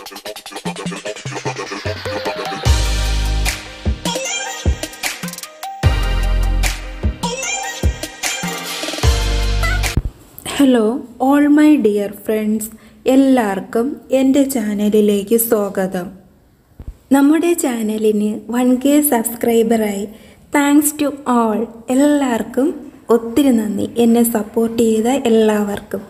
hello all my dear friends എല്ലാവർക്കും എൻ്റെ ചാനലിലേക്ക് സ്വാഗതം നമ്മുടെ ചാനലിന് വൺ കെ സബ്സ്ക്രൈബറായി താങ്ക്സ് ടു ഓൾ എല്ലാവർക്കും ഒത്തിരി നന്ദി എന്നെ സപ്പോർട്ട് ചെയ്ത എല്ലാവർക്കും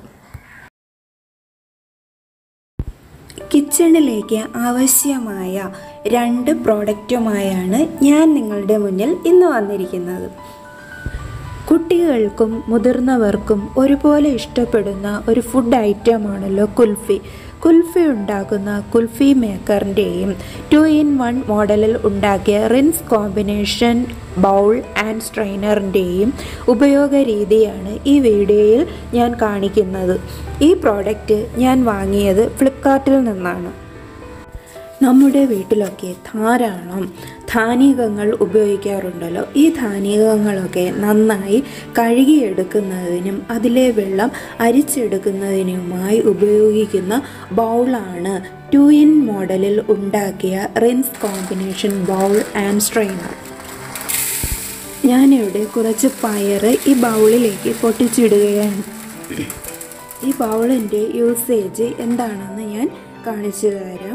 കിച്ചണിലേക്ക് ആവശ്യമായ രണ്ട് പ്രോഡക്റ്റുമായാണ് ഞാൻ നിങ്ങളുടെ മുന്നിൽ ഇന്ന് വന്നിരിക്കുന്നത് കുട്ടികൾക്കും മുതിർന്നവർക്കും ഒരുപോലെ ഇഷ്ടപ്പെടുന്ന ഒരു ഫുഡ് ഐറ്റമാണല്ലോ കുൽഫി കുൽഫി ഉണ്ടാക്കുന്ന കുൽഫി മേക്കറിൻ്റെയും ടു ഇൻ വൺ മോഡലിൽ ഉണ്ടാക്കിയ റിൻസ് കോമ്പിനേഷൻ ബൗൾ ആൻഡ് സ്ട്രെയിനറിൻ്റെയും ഉപയോഗ രീതിയാണ് ഈ വീഡിയോയിൽ ഞാൻ കാണിക്കുന്നത് ഈ പ്രോഡക്റ്റ് ഞാൻ വാങ്ങിയത് ഫ്ലിപ്കാർട്ടിൽ നിന്നാണ് നമ്മുടെ വീട്ടിലൊക്കെ ധാരാളം ധാന്യകങ്ങൾ ഉപയോഗിക്കാറുണ്ടല്ലോ ഈ ധാന്യകങ്ങളൊക്കെ നന്നായി കഴുകിയെടുക്കുന്നതിനും അതിലെ വെള്ളം അരിച്ചെടുക്കുന്നതിനുമായി ഉപയോഗിക്കുന്ന ബൗളാണ് ടു ഇൻ മോഡലിൽ ഉണ്ടാക്കിയ rinse combination bowl and strainer ഞാനിവിടെ കുറച്ച് പയർ ഈ ബൗളിലേക്ക് പൊട്ടിച്ചിടുകയാണ് ഈ ബൗളിൻ്റെ യൂസേജ് എന്താണെന്ന് ഞാൻ കാണിച്ചു തരാം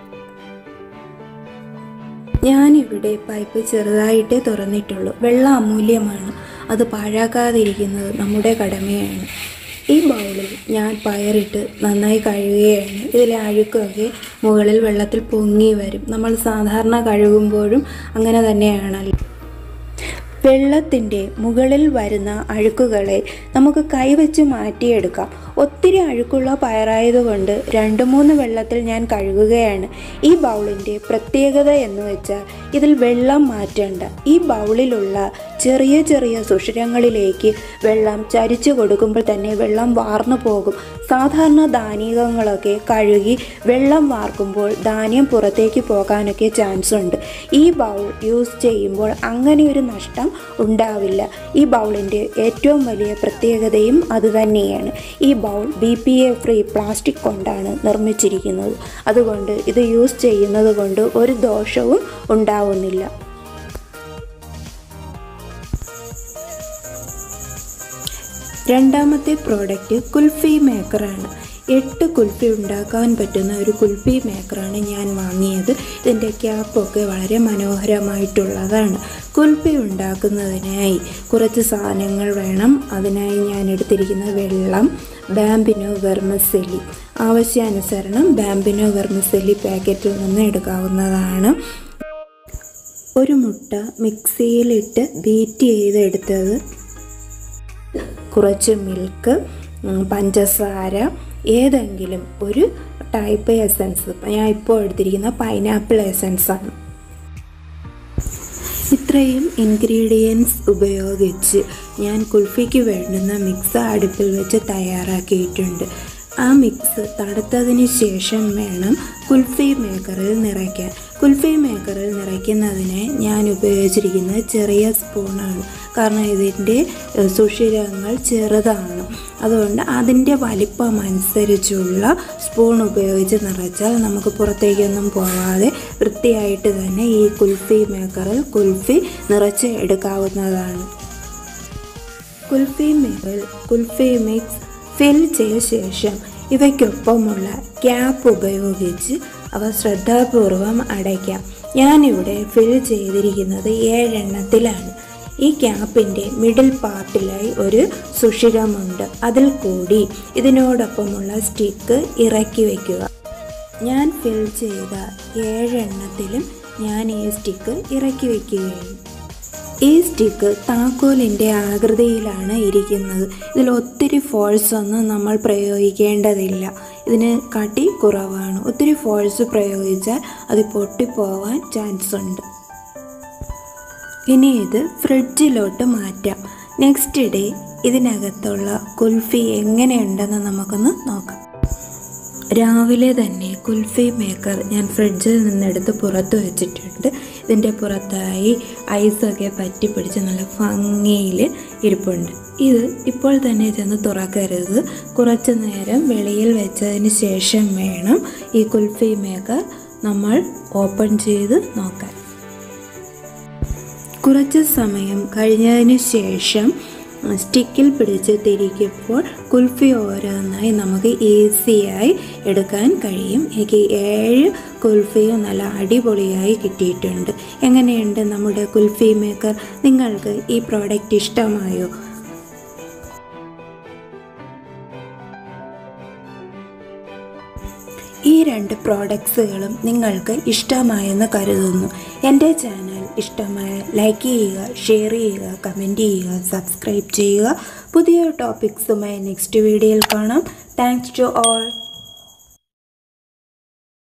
ഞാനിവിടെ പൈപ്പ് ചെറുതായിട്ടേ തുറന്നിട്ടുള്ളൂ വെള്ളം അമൂല്യമാണ് അത് പാഴാക്കാതിരിക്കുന്നത് നമ്മുടെ കടമയാണ് ഈ ബൗളിൽ ഞാൻ പയറിട്ട് നന്നായി കഴുകുകയാണ് ഇതിലെ അഴുക്കൊക്കെ മുകളിൽ വെള്ളത്തിൽ പൊങ്ങി വരും നമ്മൾ സാധാരണ കഴുകുമ്പോഴും അങ്ങനെ തന്നെയാണല്ലോ വെള്ളത്തിൻ്റെ മുകളിൽ വരുന്ന അഴുക്കുകളെ നമുക്ക് കൈവച്ച് മാറ്റിയെടുക്കാം ഒത്തിരി അഴുക്കുള്ള പയറായതുകൊണ്ട് രണ്ട് മൂന്ന് വെള്ളത്തിൽ ഞാൻ കഴുകുകയാണ് ഈ ബൗളിൻ്റെ പ്രത്യേകത എന്ന് വെച്ചാൽ ഇതിൽ വെള്ളം മാറ്റേണ്ട ഈ ബൗളിലുള്ള ചെറിയ ചെറിയ സുഷിരങ്ങളിലേക്ക് വെള്ളം ചരിച്ചു കൊടുക്കുമ്പോൾ തന്നെ വെള്ളം വാർന്നു പോകും സാധാരണ ധാന്യങ്ങളൊക്കെ കഴുകി വെള്ളം വാർക്കുമ്പോൾ ധാന്യം പുറത്തേക്ക് പോകാനൊക്കെ ചാൻസ് ഉണ്ട് ഈ ബൗൾ യൂസ് ചെയ്യുമ്പോൾ അങ്ങനെ ഒരു നഷ്ടം ഉണ്ടാവില്ല ഈ ബൗളിൻ്റെ ഏറ്റവും വലിയ പ്രത്യേകതയും അതുതന്നെയാണ് ഈ bowl B P A free plastic കൊണ്ടാണ് നിർമ്മിച്ചിരിക്കുന്നത് അതുകൊണ്ട് ഇത് യൂസ് ചെയ്യുന്നത് കൊണ്ട് ഒരു ദോഷവും ഉണ്ടാവുന്നില്ല രണ്ടാമത്തെ പ്രോഡക്റ്റ് കുൽഫി മേക്കറാണ് എട്ട് കുൽഫി ഉണ്ടാക്കാൻ പറ്റുന്ന ഒരു കുൽഫി മേക്കറാണ് ഞാൻ വാങ്ങിയത് ഇതിൻ്റെ ക്യാപ്പൊക്കെ വളരെ മനോഹരമായിട്ടുള്ളതാണ് കുൽഫി ഉണ്ടാക്കുന്നതിനായി കുറച്ച് സാധനങ്ങൾ വേണം അതിനായി ഞാൻ എടുത്തിരിക്കുന്ന വെള്ളം ബാമ്പിനോ വെർമസെല്ലി ആവശ്യാനുസരണം ബാമ്പിനോ വെർമസെല്ലി പാക്കറ്റിൽ നിന്ന് എടുക്കാവുന്നതാണ് ഒരു മുട്ട മിക്സിയിലിട്ട് ബീറ്റ് ചെയ്തെടുത്തത് കുറച്ച് മിൽക്ക് പഞ്ചസാര ഏതെങ്കിലും ഒരു ടൈപ്പ് എസൻസ് ഞാൻ ഇപ്പോൾ എടുത്തിരിക്കുന്ന പൈനാപ്പിൾ എസൻസ് ആണ് ഇത്രയും ഇൻഗ്രീഡിയൻസ് ഉപയോഗിച്ച് ഞാൻ കുൽഫിക്ക് വേണ്ടുന്ന മിക്സ് അടുപ്പിൽ വെച്ച് തയ്യാറാക്കിയിട്ടുണ്ട് ആ മിക്സ് തണുത്തതിന് ശേഷം വേണം കുൽഫി മേക്കറിൽ നിറയ്ക്കാൻ കുൽഫി മേക്കറിൽ നിറയ്ക്കുന്നതിന് ഞാൻ ഉപയോഗിച്ചിരിക്കുന്നത് ചെറിയ സ്പൂണാണ് കാരണം ഇതിൻ്റെ സുഷിരങ്ങൾ ചെറുതാണ് അതുകൊണ്ട് അതിൻ്റെ വലിപ്പം അനുസരിച്ചുള്ള സ്പൂൺ ഉപയോഗിച്ച് നിറച്ചാൽ നമുക്ക് പുറത്തേക്കൊന്നും പോകാതെ വൃത്തിയായിട്ട് തന്നെ ഈ കുൽഫി മേക്കറിൽ കുൽഫി നിറച്ച് എടുക്കാവുന്നതാണ് കുൽഫി മേക്കറിൽ കുൽഫി മിക്സ് ഫിൽ ചെയ്ത ശേഷം ഇവയ്ക്കൊപ്പമുള്ള ക്യാപ്പ് ഉപയോഗിച്ച് അവ ശ്രദ്ധാപൂർവം അടയ്ക്കാം ഞാനിവിടെ ഫിൽ ചെയ്തിരിക്കുന്നത് ഏഴെണ്ണത്തിലാണ് ഈ ക്യാപ്പിൻ്റെ മിഡിൽ പാർട്ടിലായി ഒരു സുഷിരമുണ്ട് അതിൽ കൂടി ഇതിനോടൊപ്പമുള്ള സ്റ്റിക്ക് ഇറക്കി വയ്ക്കുക ഞാൻ ഫിൽ ചെയ്ത ഏഴെണ്ണത്തിലും ഞാൻ ഈ സ്റ്റിക്ക് ഇറക്കി വയ്ക്കുകയാണ് ഈ സ്റ്റിക്ക് താക്കോലിൻ്റെ ആകൃതിയിലാണ് ഇരിക്കുന്നത് ഇതിൽ ഒത്തിരി ഫോഴ്സ് ഒന്നും നമ്മൾ പ്രയോഗിക്കേണ്ടതില്ല ഇതിന് കട്ടി കുറവാണ് ഒത്തിരി ഫോഴ്സ് പ്രയോഗിച്ചാൽ അത് പൊട്ടിപ്പോവാൻ ചാൻസ് ഉണ്ട് ഇനി ഇത് ഫ്രിഡ്ജിലോട്ട് മാറ്റാം നെക്സ്റ്റ് ഡേ ഇതിനകത്തുള്ള കുൽഫി എങ്ങനെയുണ്ടെന്ന് നമുക്കൊന്ന് നോക്കാം രാവിലെ തന്നെ കുൽഫി മേക്കർ ഞാൻ ഫ്രിഡ്ജിൽ നിന്നെടുത്ത് പുറത്ത് വെച്ചിട്ടുണ്ട് ഇതിൻ്റെ പുറത്തായി ഐസൊക്കെ പറ്റി പിടിച്ച് നല്ല ഭംഗിയിൽ ഇരിപ്പുണ്ട് ഇത് ഇപ്പോൾ തന്നെ ചെന്ന് തുറക്കരുത് കുറച്ച് നേരം വെളിയിൽ വെച്ചതിന് ശേഷം വേണം ഈ കുൽഫി മേക്കർ നമ്മൾ ഓപ്പൺ ചെയ്ത് നോക്കാൻ കുറച്ച് സമയം കഴിഞ്ഞതിന് ശേഷം സ്റ്റിക്കിൽ പിടിച്ച് തിരിക്കുമ്പോൾ കുൽഫി ഓരോന്നായി നമുക്ക് ഈസിയായി എടുക്കാൻ കഴിയും എനിക്ക് ഏഴ് കുൽഫിയും നല്ല അടിപൊളിയായി കിട്ടിയിട്ടുണ്ട് എങ്ങനെയുണ്ട് നമ്മുടെ കുൽഫി മേക്കർ നിങ്ങൾക്ക് ഈ പ്രോഡക്റ്റ് ഇഷ്ടമായോ ഈ രണ്ട് പ്രോഡക്ട്സുകളും നിങ്ങൾക്ക് ഇഷ്ടമായെന്ന് കരുതുന്നു എൻ്റെ ചാനൽ ഇഷ്ടമായ ലൈക്ക് ചെയ്യുക ഷെയർ ചെയ്യുക കമൻറ്റ് ചെയ്യുക സബ്സ്ക്രൈബ് ചെയ്യുക പുതിയ ടോപ്പിക്സുമായി നെക്സ്റ്റ് വീഡിയോയിൽ കാണാം താങ്ക്സ് ടു ഓൾ